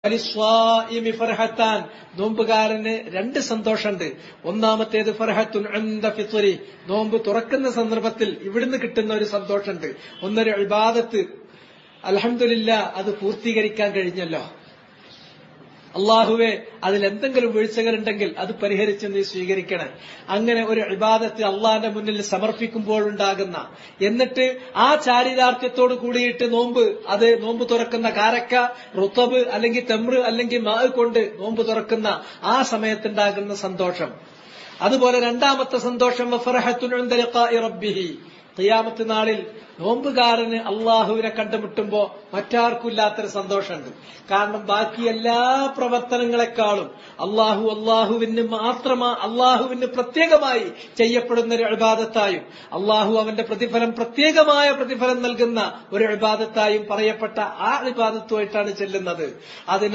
വലിസ്വാഇമി ഫർഹത്താൻ നോമ്പുകാരന് രണ്ട് സന്തോഷമുണ്ട് ഒന്നാമത്തേത് ഫർഹത്തുൻ അന്ത ഫിത്രി നോമ്പ് തുറക്കുന്ന സന്ദർഭത്തിൽ ഇവിടുന്ന് കിട്ടുന്ന ഒരു സന്തോഷമുണ്ട് ഒന്നൊരു ഇബാദത്ത് അലഹമില്ല അത് പൂർത്തീകരിക്കാൻ കഴിഞ്ഞല്ലോ അള്ളാഹുവെ അതിൽ എന്തെങ്കിലും വീഴ്ചകളുണ്ടെങ്കിൽ അത് പരിഹരിച്ച് നീ സ്വീകരിക്കണേ അങ്ങനെ ഒരു ഇബാദത്ത് അള്ളാഹിന്റെ മുന്നിൽ സമർപ്പിക്കുമ്പോഴുണ്ടാകുന്ന എന്നിട്ട് ആ ചാരിതാർത്ഥ്യത്തോട് കൂടിയിട്ട് നോമ്പ് അത് നോമ്പ് തുറക്കുന്ന കാരക്ക റുത്തബ് അല്ലെങ്കിൽ തെമ്ര് അല്ലെങ്കിൽ മാ കൊണ്ട് നോമ്പ് തുറക്കുന്ന ആ സമയത്തുണ്ടാകുന്ന സന്തോഷം അതുപോലെ രണ്ടാമത്തെ സന്തോഷം റബ്ബിഹി ഖിയാമത്ത് നാളിൽ നോമ്പുകാരന് അള്ളാഹുവിനെ കണ്ടുമുട്ടുമ്പോ മറ്റാർക്കുമില്ലാത്തൊരു സന്തോഷമുണ്ട് കാരണം ബാക്കി എല്ലാ പ്രവർത്തനങ്ങളെക്കാളും അള്ളാഹു അള്ളാഹുവിന് മാത്രമാ അള്ളാഹുവിന് പ്രത്യേകമായി ചെയ്യപ്പെടുന്ന ഒരു അഴിബാദത്തായും അള്ളാഹു അവന്റെ പ്രതിഫലം പ്രത്യേകമായ പ്രതിഫലം നൽകുന്ന ഒരു അഴിബാദത്തായും പറയപ്പെട്ട ആ അഴിബാദത്തുമായിട്ടാണ് ചെല്ലുന്നത് അതിന്